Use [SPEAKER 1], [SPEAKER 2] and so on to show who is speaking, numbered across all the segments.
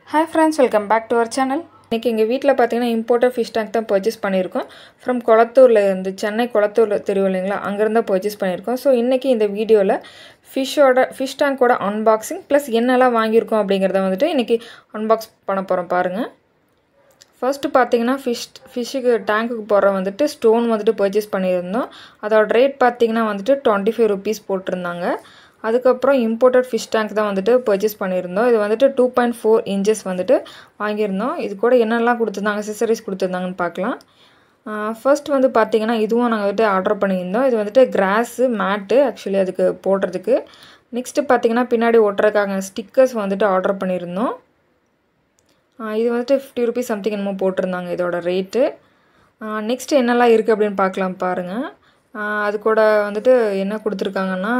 [SPEAKER 1] hi friends welcome back to our channel இன்றைக்கி எங்கள் வீட்டில் பார்த்தீங்கன்னா இம்போர்ட்டட் ஃபிஷ் டேங்க் தான் பர்ச்சேஸ் பண்ணியிருக்கோம் ஃப்ரம் கொளத்தூரில் இருந்து சென்னை கொளத்தூரில் தெரியும் இல்லைங்களா அங்கேருந்து பர்ச்சேஸ் பண்ணியிருக்கோம் ஸோ இன்றைக்கி இந்த வீடியோவில் ஃபிஷ்ஷோட ஃபிஷ் டேங்க்கோட அன்பாக்சிங் ப்ளஸ் என்னெல்லாம் வாங்கியிருக்கோம் அப்படிங்கிறத வந்துட்டு இன்றைக்கி அன்பாக்ஸ் பண்ண போகிறோம் பாருங்கள் ஃபர்ஸ்ட்டு பார்த்தீங்கன்னா ஃபிஷ் ஃபிஷ்ஷுக்கு டேங்க்குக்கு போகிற வந்துட்டு ஸ்டோன் வந்துட்டு பர்ச்சேஸ் பண்ணியிருந்தோம் அதோட ரேட் பார்த்தீங்கன்னா வந்துட்டு டுவெண்ட்டி ஃபைவ் ருபீஸ் போட்டிருந்தாங்க அதுக்கப்புறம் இம்போர்ட்டட் ஃபிஷ் டேங்க் தான் வந்துட்டு பர்ச்சேஸ் பண்ணியிருந்தோம் இது வந்துட்டு டூ பாயிண்ட் ஃபோர் இன்ச்சஸ் வந்துட்டு வாங்கியிருந்தோம் இது கூட என்னெல்லாம் கொடுத்துருந்தாங்க சிசரிஸ் கொடுத்துருந்தாங்கன்னு பார்க்கலாம் ஃபர்ஸ்ட் வந்து பார்த்தீங்கன்னா இதுவும் நாங்கள் வந்துட்டு ஆர்டர் பண்ணியிருந்தோம் இது வந்துட்டு கிராஸு மேட்டு ஆக்சுவலி அதுக்கு போடுறதுக்கு நெக்ஸ்ட்டு பார்த்தீங்கன்னா பின்னாடி ஒட்டுறதுக்காக ஸ்டிக்கர்ஸ் வந்துட்டு ஆர்டர் பண்ணியிருந்தோம் இது வந்துட்டு ஃபிஃப்டி ருபீஸ் சம்திங் என்னமோ போட்டிருந்தாங்க இதோட ரேட்டு நெக்ஸ்ட் என்னெல்லாம் இருக்குது அப்படின்னு பார்க்கலாம் பாருங்கள் அது கூட வந்துட்டு என்ன கொடுத்துருக்காங்கன்னா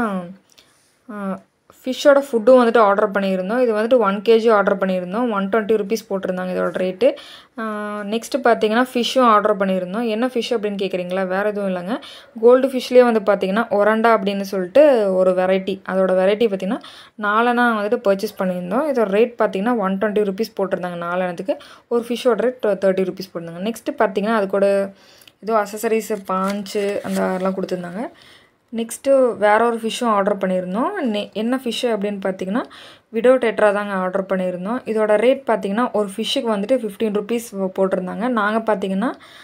[SPEAKER 1] ஃபிஷ்ஷோட ஃபுட்டும் வந்துட்டு ஆர்டர் பண்ணியிருந்தோம் இது வந்துட்டு ஒன் கேஜி ஆர்டர் பண்ணியிருந்தோம் ஒன் டுவெண்ட்டி ருபீஸ் போட்டிருந்தாங்க இதோட ரேட்டு நெக்ஸ்ட்டு பார்த்தீங்கன்னா ஃபிஷ்ஷும் ஆர்டர் பண்ணியிருந்தோம் என்ன ஃபிஷ் அப்படின்னு கேட்குறீங்களா வேறு எதுவும் இல்லைங்க கோல்டு ஃபிஷ்லேயே வந்து பார்த்திங்கன்னா ஒரண்டா அப்படின்னு சொல்லிட்டு ஒரு வெரைட்டி அதோட வெரைட்டி பார்த்திங்கன்னா நாலனா வந்துட்டு பர்ச்சேஸ் பண்ணியிருந்தோம் இதோட ரேட் பார்த்திங்கன்னா ஒன் டுவெண்ட்டி ருபீஸ் போட்டிருந்தாங்க நாலனத்துக்கு ஒரு ஃபிஷ்ஷோட ரேட் தேர்ட்டி ருபீஸ் போட்டிருந்தாங்க நெக்ஸ்ட்டு பார்த்திங்கன்னா அது கூட ஏதோ அசசரிஸு பாஞ்சு அந்த அதெல்லாம் கொடுத்துருந்தாங்க நெக்ஸ்ட்டு வேற ஒரு ஃபிஷ்ஷும் ஆர்டர் பண்ணியிருந்தோம் நெ என்ன ஃபிஷ்ஷு அப்படின்னு பார்த்தீங்கன்னா விடோ டெட்ரா தாங்க ஆர்டர் பண்ணியிருந்தோம் இதோட ரேட் பார்த்திங்கன்னா ஒரு ஃபிஷ்ஷுக்கு வந்துட்டு ஃபிஃப்டீன் ருபீஸ் போட்டிருந்தாங்க நாங்கள் பார்த்திங்கன்னா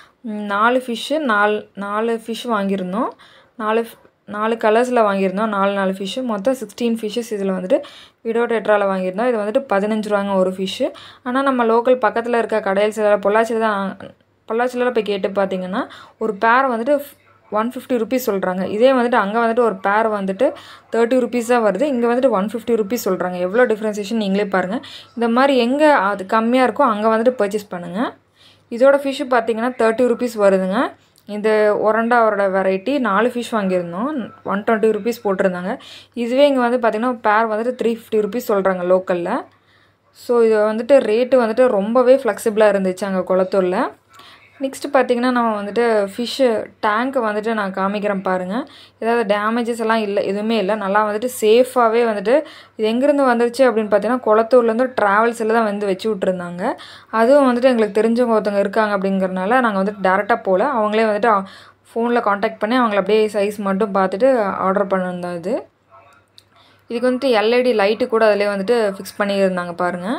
[SPEAKER 1] நாலு ஃபிஷ்ஷு நாலு நாலு ஃபிஷ் வாங்கியிருந்தோம் நாலு நாலு கலர்ஸில் வாங்கியிருந்தோம் நாலு நாலு ஃபிஷ்ஷு மொத்தம் சிக்ஸ்டீன் ஃபிஷ்ஷஸ் இதில் வந்துட்டு விடோ டெட்ராவில் வாங்கியிருந்தோம் இது வந்துட்டு பதினஞ்சு ரூபாங்க ஒரு ஃபிஷ்ஷு ஆனால் நம்ம லோக்கல் பக்கத்தில் இருக்க கடையில் சில பொள்ளாச்சியில் தான் பொள்ளாச்சியில் போய் கேட்டு பார்த்தீங்கன்னா ஒரு பேர் வந்துட்டு ஒன் ஃபிஃப்டி ருபீஸ் சொல்கிறாங்க இதே வந்துட்டு அங்கே வந்துட்டு ஒரு பேர் வந்துட்டு தேர்ட்டி ருபீஸ் தான் வருது இங்கே வந்துட்டு ஒன் ஃபிஃப்டி ருபீஸ் சொல்கிறாங்க எவ்வளோ டிஃப்ரென்சேஷன் நீங்களே பாருங்கள் இந்த மாதிரி எங்கே அது கம்மியாக இருக்கோ அங்கே வந்துட்டு பர்ச்சேஸ் பண்ணுங்கள் இதோட ஃபிஷ்ஷு பார்த்தீங்கன்னா தேர்ட்டி ருபீஸ் வருதுங்க இந்த ஒரண்டா அவரோட வெரைட்டி நாலு ஃபிஷ் வாங்கியிருந்தோம் ஒன் டுவெண்ட்டி ருபீஸ் போட்டிருந்தாங்க இதுவே இங்கே வந்து பார்த்திங்கன்னா பேர் வந்துட்டு த்ரீ ஃபிஃப்டி ருபீஸ் சொல்கிறாங்க லோக்கலில் ஸோ இது வந்துட்டு ரேட்டு வந்துட்டு ரொம்பவே ஃப்ளெக்சிபிளாக இருந்துச்சு அங்கே குளத்தூரில் நெக்ஸ்ட்டு பார்த்திங்கன்னா நம்ம வந்துட்டு ஃபிஷ்ஷு டேங்க்கை வந்துட்டு நான் காமிக்கிறேன் பாருங்கள் ஏதாவது டேமேஜஸ் எல்லாம் இல்லை எதுவுமே இல்லை நல்லா வந்துட்டு சேஃபாகவே வந்துட்டு இது எங்கேருந்து வந்துருச்சு அப்படின்னு பார்த்தீங்கன்னா குளத்தூர்லேருந்து ட்ராவல்ஸில் தான் வந்து வச்சு விட்ருந்தாங்க அதுவும் வந்துட்டு எங்களுக்கு தெரிஞ்சவங்க ஒருத்தவங்க இருக்காங்க அப்படிங்கிறனால நாங்கள் வந்துட்டு டேரெக்டாக போகல அவங்களே வந்துட்டு ஃபோனில் காண்டாக்ட் பண்ணி அவங்கள அப்படியே சைஸ் மட்டும் பார்த்துட்டு ஆர்டர் பண்ணியிருந்தோம் இது இதுக்கு வந்துட்டு எல்இடி லைட்டு கூட அதிலே வந்துட்டு ஃபிக்ஸ் பண்ணியிருந்தாங்க பாருங்கள்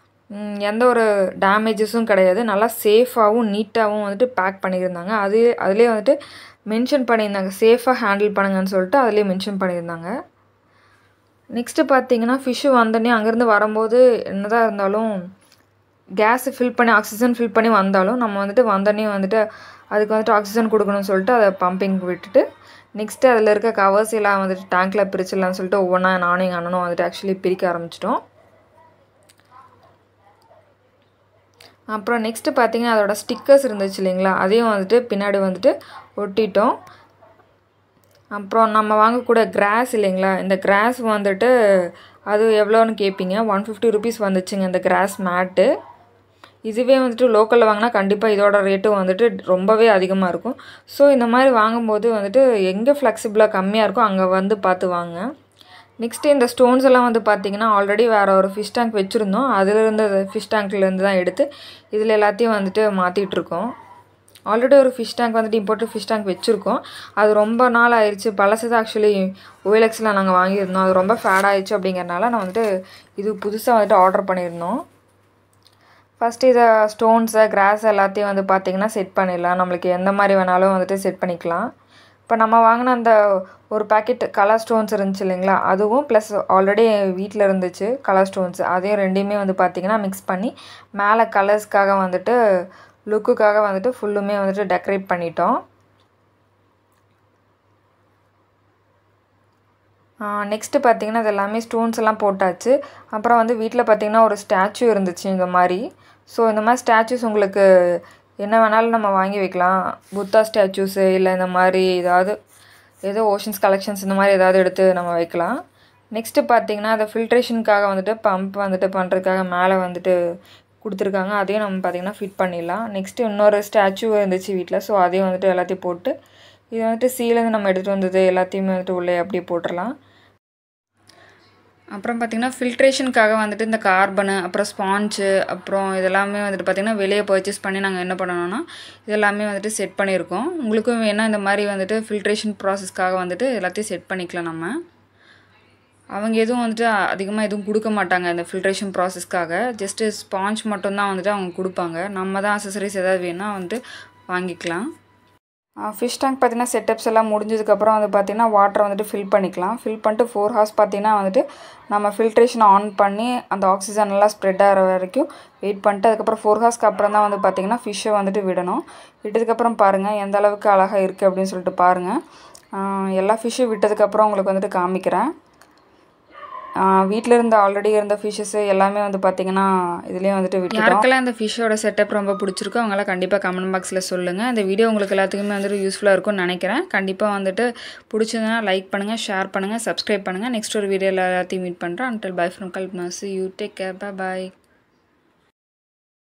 [SPEAKER 1] எந்த ஒரு டேமேஜஸும் கிடையாது நல்லா சேஃபாகவும் நீட்டாகவும் வந்துட்டு பேக் பண்ணியிருந்தாங்க அது அதிலே வந்துட்டு மென்ஷன் பண்ணியிருந்தாங்க சேஃபாக ஹேண்டில் பண்ணுங்கன்னு சொல்லிட்டு அதிலே மென்ஷன் பண்ணியிருந்தாங்க நெக்ஸ்ட்டு பார்த்தீங்கன்னா ஃபிஷ்ஷு வந்தோடனே அங்கேருந்து வரும்போது என்னதான் இருந்தாலும் கேஸை ஃபில் பண்ணி ஆக்சிஜன் ஃபில் பண்ணி வந்தாலும் நம்ம வந்துட்டு வந்தோடனே வந்துட்டு அதுக்கு வந்துட்டு ஆக்சிஜன் கொடுக்கணும்னு சொல்லிட்டு அதை பம்பிங் விட்டுட்டு நெக்ஸ்ட்டு அதில் இருக்க கவர்ஸ் எல்லாம் வந்துட்டு டேங்க்கில் பிரிச்சிடலாம்னு சொல்லிட்டு ஒவ்வொன்றா நானும் எங்கள் அண்ணனும் வந்துட்டு ஆக்சுவலி பிரிக்க ஆரம்பிச்சிட்டோம் அப்புறம் நெக்ஸ்ட்டு பார்த்தீங்கன்னா அதோட ஸ்டிக்கர்ஸ் இருந்துச்சு இல்லைங்களா அதையும் வந்துட்டு பின்னாடி வந்துட்டு ஒட்டிட்டோம் அப்புறம் நம்ம வாங்கக்கூட கிராஸ் இல்லைங்களா இந்த கிராஸ் வந்துட்டு அது எவ்வளோன்னு கேட்பீங்க ஒன் ஃபிஃப்டி ருபீஸ் வந்துச்சுங்க இந்த கிராஸ் மேட்டு இதுவே வந்துட்டு லோக்கலில் வாங்கினா கண்டிப்பாக இதோட ரேட்டும் வந்துட்டு ரொம்பவே அதிகமாக இருக்கும் ஸோ இந்த மாதிரி வாங்கும்போது வந்துட்டு எங்கே ஃப்ளெக்சிபிளாக கம்மியாக இருக்கோ அங்கே வந்து பார்த்து வாங்க நெக்ஸ்ட்டு இந்த ஸ்டோன்ஸ் எல்லாம் வந்து பார்த்திங்கன்னா ஆல்ரெடி வேறு ஒரு ஃபிஷ் டேங்க் வச்சுருந்தோம் அதிலிருந்து ஃபிஷ் டேங்க்லேருந்து தான் எடுத்து இதில் எல்லாத்தையும் வந்துட்டு மாற்றிட்டுருக்கோம் ஆல்ரெடி ஒரு ஃபிஷ் டேங்க் வந்துட்டு இம்போர்ட்டட் ஃபிஷ் டேங்க் வச்சுருக்கோம் அது ரொம்ப நாள் ஆயிடுச்சு பழசு தான் ஆக்சுவலி ஓஎல்எக்ஸில் நாங்கள் வாங்கியிருந்தோம் அது ரொம்ப ஃபேட் ஆயிடுச்சு அப்படிங்கிறனால நான் வந்துட்டு இது புதுசாக வந்துட்டு ஆர்டர் பண்ணியிருந்தோம் ஃபஸ்ட்டு இதை ஸ்டோன்ஸை கிராஸ் எல்லாத்தையும் வந்து பார்த்திங்கன்னா செட் பண்ணிடலாம் நம்மளுக்கு எந்த மாதிரி வேணாலும் வந்துட்டு செட் பண்ணிக்கலாம் இப்போ நம்ம வாங்கின அந்த ஒரு பேக்கெட் கலர் ஸ்டோன்ஸ் இருந்துச்சு இல்லைங்களா அதுவும் ப்ளஸ் ஆல்ரெடி வீட்டில் இருந்துச்சு கலர் ஸ்டோன்ஸ் அதையும் ரெண்டையுமே வந்து பார்த்திங்கன்னா மிக்ஸ் பண்ணி மேலே கலர்ஸ்க்காக வந்துட்டு லுக்குக்காக வந்துட்டு ஃபுல்லுமே வந்துட்டு டெக்கரேட் பண்ணிட்டோம் நெக்ஸ்ட்டு பார்த்திங்கன்னா இது எல்லாமே ஸ்டோன்ஸ் எல்லாம் போட்டாச்சு அப்புறம் வந்து வீட்டில் பார்த்திங்கன்னா ஒரு ஸ்டாச்சு இருந்துச்சு இந்த மாதிரி ஸோ இந்த மாதிரி ஸ்டாச்சுஸ் உங்களுக்கு என்ன வேணாலும் நம்ம வாங்கி வைக்கலாம் புத்தா ஸ்டாச்சூஸு இல்லை இந்த மாதிரி ஏதாவது ஏதோ ஓஷன்ஸ் கலெக்ஷன்ஸ் இந்த மாதிரி ஏதாவது எடுத்து நம்ம வைக்கலாம் நெக்ஸ்ட்டு பார்த்திங்கன்னா அதை ஃபில்ட்ரேஷனுக்காக வந்துட்டு பம்ப் வந்துட்டு பண்ணுறதுக்காக மேலே வந்துட்டு கொடுத்துருக்காங்க அதையும் நம்ம பார்த்திங்கன்னா ஃபிட் பண்ணிடலாம் நெக்ஸ்ட்டு இன்னொரு ஸ்டாச்சு இருந்துச்சு வீட்டில் ஸோ அதையும் வந்துட்டு எல்லாத்தையும் போட்டு இது வந்துட்டு சீலேருந்து நம்ம எடுத்துகிட்டு வந்தது எல்லாத்தையுமே வந்துட்டு உள்ளே அப்படியே போட்டுடலாம் அப்புறம் பார்த்திங்கன்னா ஃபில்ட்ரேஷனுக்காக வந்துட்டு இந்த கார்பனு அப்புறம் ஸ்பாஞ்சு அப்புறம் இதெல்லாமே வந்துட்டு பார்த்திங்கன்னா வெளியே பர்ச்சேஸ் பண்ணி நாங்கள் என்ன பண்ணணும்னா இதெல்லாமே வந்துட்டு செட் பண்ணியிருக்கோம் உங்களுக்கும் வேணால் இந்த மாதிரி வந்துட்டு ஃபில்ட்ரேஷன் ப்ராசஸ்க்காக வந்துட்டு எல்லாத்தையும் செட் பண்ணிக்கலாம் நம்ம அவங்க எதுவும் வந்துட்டு அதிகமாக எதுவும் கொடுக்க மாட்டாங்க இந்த ஃபில்ட்ரேஷன் ப்ராசஸ்க்காக ஜஸ்ட்டு ஸ்பாஞ்ச் மட்டும்தான் வந்துட்டு அவங்க கொடுப்பாங்க நம்ம தான் அசசரிஸ் ஏதாவது வேணால் வந்துட்டு வாங்கிக்கலாம் ஃபிஷ் டேங்க் பார்த்தீங்கன்னா செட்டப்ஸ் எல்லாம் முடிஞ்சதுக்கப்புறம் வந்து பார்த்திங்கன்னா வாட்டரை வந்துட்டு ஃபில் பண்ணிக்கலாம் ஃபில் பண்ணிட்டு ஃபோர் ஹவர்ஸ் பார்த்திங்கன்னா வந்துட்டு நம்ம ஃபில்ட்ரேஷன் ஆன் பண்ணி அந்த ஆக்சிஜன் எல்லாம் ஸ்ப்ரெட் ஆகிற வரைக்கும் வெயிட் பண்ணிட்டு அதுக்கப்புறம் ஃபோர் ஹவர்ஸ்க்கு அப்புறம் தான் வந்து பார்த்திங்கன்னா ஃபிஷ்ஷை வந்துட்டு விடணும் விட்டதுக்கப்புறம் பாருங்கள் எந்த அளவுக்கு அழகாக இருக்குது அப்படின்னு சொல்லிட்டு பாருங்கள் எல்லா ஃபிஷ்ஷும் விட்டதுக்கப்புறம் உங்களுக்கு வந்துட்டு காமிக்கிறேன் வீட்டில் இருந்த ஆல்ரெடி இருந்த ஃபிஷ்ஷஸ் எல்லாமே வந்து பார்த்திங்கன்னா இதுலேயும் வந்துட்டு விட்டு யாருக்கெல்லாம் இந்த ஃபிஷ்ஷோட செட்டப் ரொம்ப பிடிச்சிருக்கோ அவங்களாம் கண்டிப்பாக கமெண்ட் பாக்ஸில் சொல்லுங்கள் இந்த வீடியோ உங்களுக்கு எல்லாத்துக்குமே வந்துட்டு யூஸ்ஃபுல்லாக இருக்கும்னு நினைக்கிறேன் கண்டிப்பாக வந்துட்டு பிடிச்சதுன்னா லைக் பண்ணுங்கள் ஷேர் பண்ணுங்கள் சப்ஸ்கிரைப் பண்ணுங்கள் நெக்ஸ்ட் ஒரு வீடியோவில் எல்லாத்தையும் மீட் பண்ணுறேன் until bye from Gulf Masi you take care bye